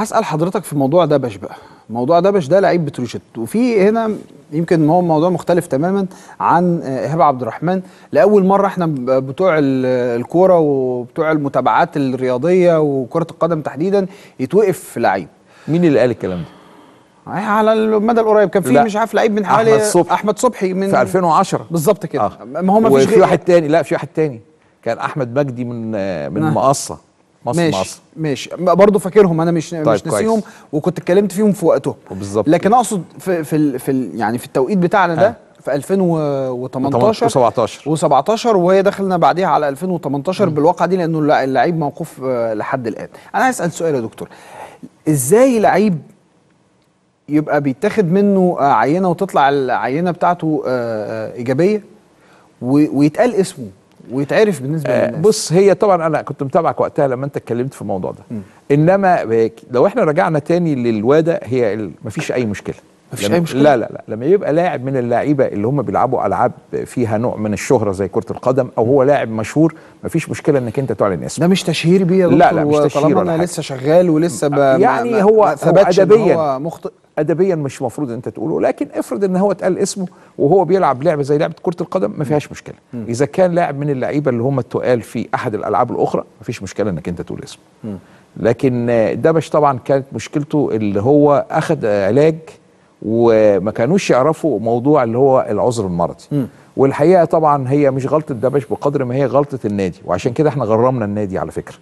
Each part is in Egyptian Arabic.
هسال حضرتك في موضوع دبش بقى موضوع دبش ده لعيب بتروجيت وفي هنا يمكن هو موضوع مختلف تماما عن آه، ايهاب عبد الرحمن لاول مره احنا ب- بتوع ال- الكوره وبتوع المتابعات الرياضيه وكره القدم تحديدا يتوقف لعيب مين اللي قال الكلام ده؟ على المدى القريب كان في لا. مش عارف لعيب من حوالي أحمد صبحي. احمد صبحي من في 2010 بالظبط كده آه. ما هو ما فيش وفي واحد تاني لا في واحد تاني كان احمد مجدي من آه، من آه. مقصه مصر ماشي مقصه ماشي برضه فاكرهم انا مش طيب، مش ناسيهم كويس. وكنت اتكلمت فيهم في وقتهم بالظبط لكن اقصد في في ال في ال يعني في التوقيت بتاعنا ده ها. في 2018 و17 و17 وهي دخلنا بعديها على 2018 بالواقعه دي لانه الل- اللعيب موقوف آه، لحد الان انا عايز اسال سؤال يا دكتور ازاي لعيب يبقى بيتاخد منه آه، عينه وتطلع العينه بتاعته آه، آه، ايجابيه و- ويتقال اسمه ويتعرف بالنسبه آه للناس بص هي طبعا انا كنت متابعك وقتها لما انت اتكلمت في الموضوع ده انما بك- لو احنا رجعنا تاني للواده هي ال- مفيش اي مشكله مفيش لما- أي مشكلة؟ لا لا لا لما يبقى لاعب من اللعيبه اللي هم بيلعبوا العاب فيها نوع من الشهره زي كره القدم او هو لاعب مشهور مفيش مشكله انك انت تعلن اسمه ده مش تشهير بيه يا لا، دكتور لا، مش تشهير طالما ولا انا حاجة. لسه شغال ولسه ب... يعني ما- هو- ما هو ثبتش إن أدبياً. هو مخطئ ادبيا مش المفروض انت تقوله لكن افرض ان هو اتقال اسمه وهو بيلعب لعبه زي لعبه كره القدم ما فيهاش مشكله اذا كان لاعب من اللعيبه اللي هم التقال في احد الالعاب الاخرى ما فيش مشكله انك انت تقول اسمه لكن آه، دبش طبعا كانت مشكلته اللي هو اخذ آه، علاج وما كانوش يعرفوا موضوع اللي هو العذر المرضي والحقيقه طبعا هي مش غلطه دبش بقدر ما هي غلطه النادي وعشان كده احنا غرمنا النادي على فكره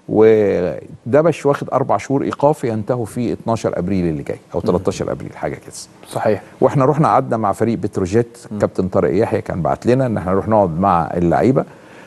ودبش واخد اربع شهور ايقاف ينتهوا في 12 ابريل اللي جاي او 13 ابريل حاجه كده صحيح واحنا رحنا قعدنا مع فريق بتروجيت كابتن طارق يحيى كان بعت لنا ان احنا نروح نقعد مع اللعيبه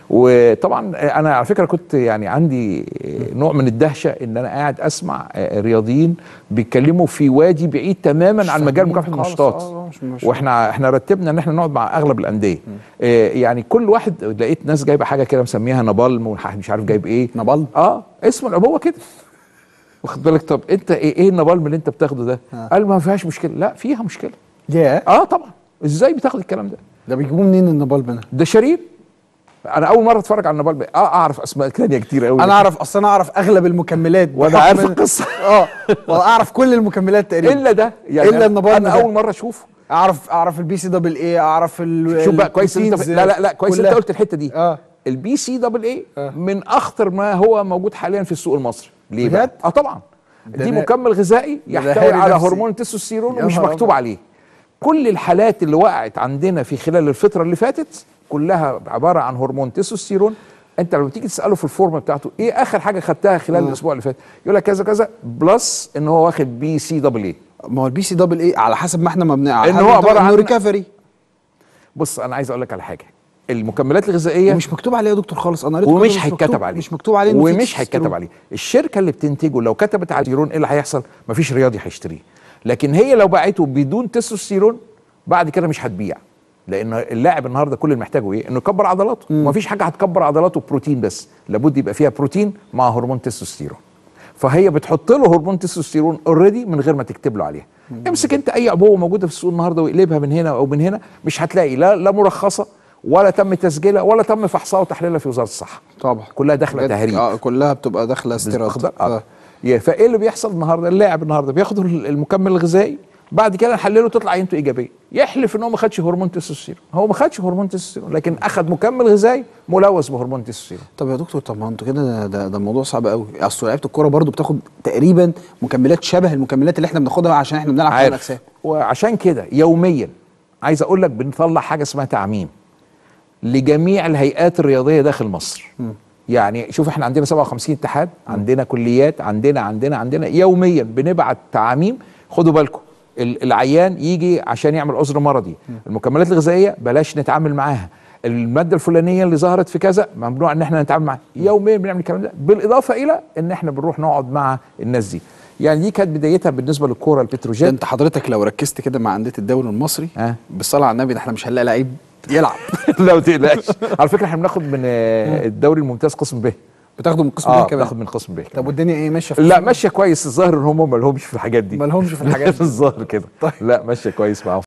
وطبعا انا على فكره كنت يعني عندي نوع من الدهشه ان انا قاعد اسمع رياضيين بيتكلموا في وادي بعيد تماما عن مجال مكافحه خالص. النشاطات آه، مش- مش- واحنا احنا رتبنا ان احنا نقعد مع اغلب الانديه آه، يعني كل واحد لقيت ناس جايبه حاجه كده مسميها نابالم ومش عارف جايب ايه نابالم؟ اه اسم العبوه كده واخد بالك طب انت ايه ايه النابالم اللي انت بتاخده ده؟ آه. قال ما فيهاش مشكله لا فيها مشكله ياه اه طبعا ازاي بتاخد الكلام ده ده بيجيبوه منين النابالم ده؟ ده شرير انا اول مره اتفرج على النابالم اه اعرف اسماء ثانيه كتير قوي انا اعرف اصلا انا اعرف اغلب المكملات وانا بحكم عارف إن- القصه اه واعرف كل المكملات تقريبا الا ده يعني إلا أنا- النابالم انا ده. اول مره اشوفه اعرف اعرف البي سي دبل اي اعرف ال شوف بقى كويس انت البروتينز لا لا لا كويس انت كلها. قلت الحته دي اه البي سي دبل اي آه. من اخطر ما هو موجود حاليا في السوق المصري ليه بقى؟ بجد؟ اه طبعا ده دي أنا- مكمل غذائي ده أنا يحتوي هاري على نفسي. هرمون التستوستيرون يا ومش نهار مكتوب أبيض. عليه كل الحالات اللي وقعت عندنا في خلال الفتره اللي فاتت كلها عباره عن هرمون تستوستيرون انت لما تيجي تساله في الفورمه بتاعته ايه اخر حاجه خدتها خلال آه. الاسبوع اللي فات يقول لك كذا كذا بلس ان هو واخد بي سي دبل اي ما هو البي سي دبل اي على حسب ما احنا ما بنعرف إن هو عبارة عن- ريكفري بص انا عايز اقول لك على حاجه المكملات الغذائيه ومش مكتوب عليه يا دكتور خالص انا قريت كله ومش مش هيتكتب مكتوب- عليه مش مكتوب عليه إنه فيه ومش تستوستيرون. هيتكتب عليه الشركه اللي بتنتجه لو كتبت على التستوستيرون ايه اللي هيحصل مفيش رياضي هيشتريه لكن هي لو باعته بدون تستوستيرون بعد كده مش هتبيع لان اللاعب النهارده كل اللي محتاجه ايه انه يكبر عضلاته ومفيش حاجه هتكبر عضلاته بروتين بس لابد يبقى فيها بروتين مع هرمون تستوستيرون فهي بتحط له هرمون تستوستيرون اوريدي من غير ما تكتب له عليها امسك انت اي عبوه موجوده في السوق النهارده واقلبها من هنا او من هنا مش هتلاقي لا لا مرخصه ولا تم تسجيلها ولا تم فحصها وتحليلها في وزاره الصحه طبعا كلها داخله بجد، تهريب اه كلها بتبقى داخله واخد استيراد بالك؟ آه. آه. يا فايه اللي بيحصل النهارده اللاعب النهارده بياخد المكمل الغذائي بعد كده نحلله تطلع عينته ايجابيه يحلف ان هو ما خدش هرمون تستوستيرون هو ما خدش هرمون تستوستيرون لكن اخذ مكمل غذائي ملوث بهرمون تستوستيرون طب يا دكتور طب ما انتوا كده ده- ده ده موضوع صعب قوي اصل لعيبه الكوره برضو بتاخد تقريبا مكملات شبه المكملات اللي احنا بناخدها عشان احنا بنلعب كره عارف الاجسام وعشان كده يوميا عايز اقول لك بنطلع حاجه اسمها تعميم لجميع الهيئات الرياضيه داخل مصر يعني شوف احنا عندنا 57 اتحاد عندنا كليات عندنا عندنا عندنا يوميا بنبعت تعاميم خدوا بالكم ال- العيان يجي عشان يعمل عذر مرضي المكملات الغذائيه بلاش نتعامل معاها الماده الفلانيه اللي ظهرت في كذا ممنوع ان احنا نتعامل معاها يوميا بنعمل الكلام ده بالاضافه الى ان احنا بنروح نقعد مع الناس دي يعني دي كانت بدايتها بالنسبه للكوره ده البتروجيت انت حضرتك لو ركزت كده مع انديه الدوري المصري آه. بالصلاه على النبي ده احنا مش هنلاقي لعيب يلعب لا ما تقلقش على فكره احنا بناخد من آه، الدوري الممتاز قسم ب بتاخده من قسم اه اه كمان بناخد من قسم ب طب كمان. والدنيا ايه ماشيه في لا قسم ب؟ ماشيه كويس الظاهر ان هم ما لهمش في الحاجات دي ما لهمش في الحاجات دي. الظاهر كده طيب. لا ماشيه كويس معاهم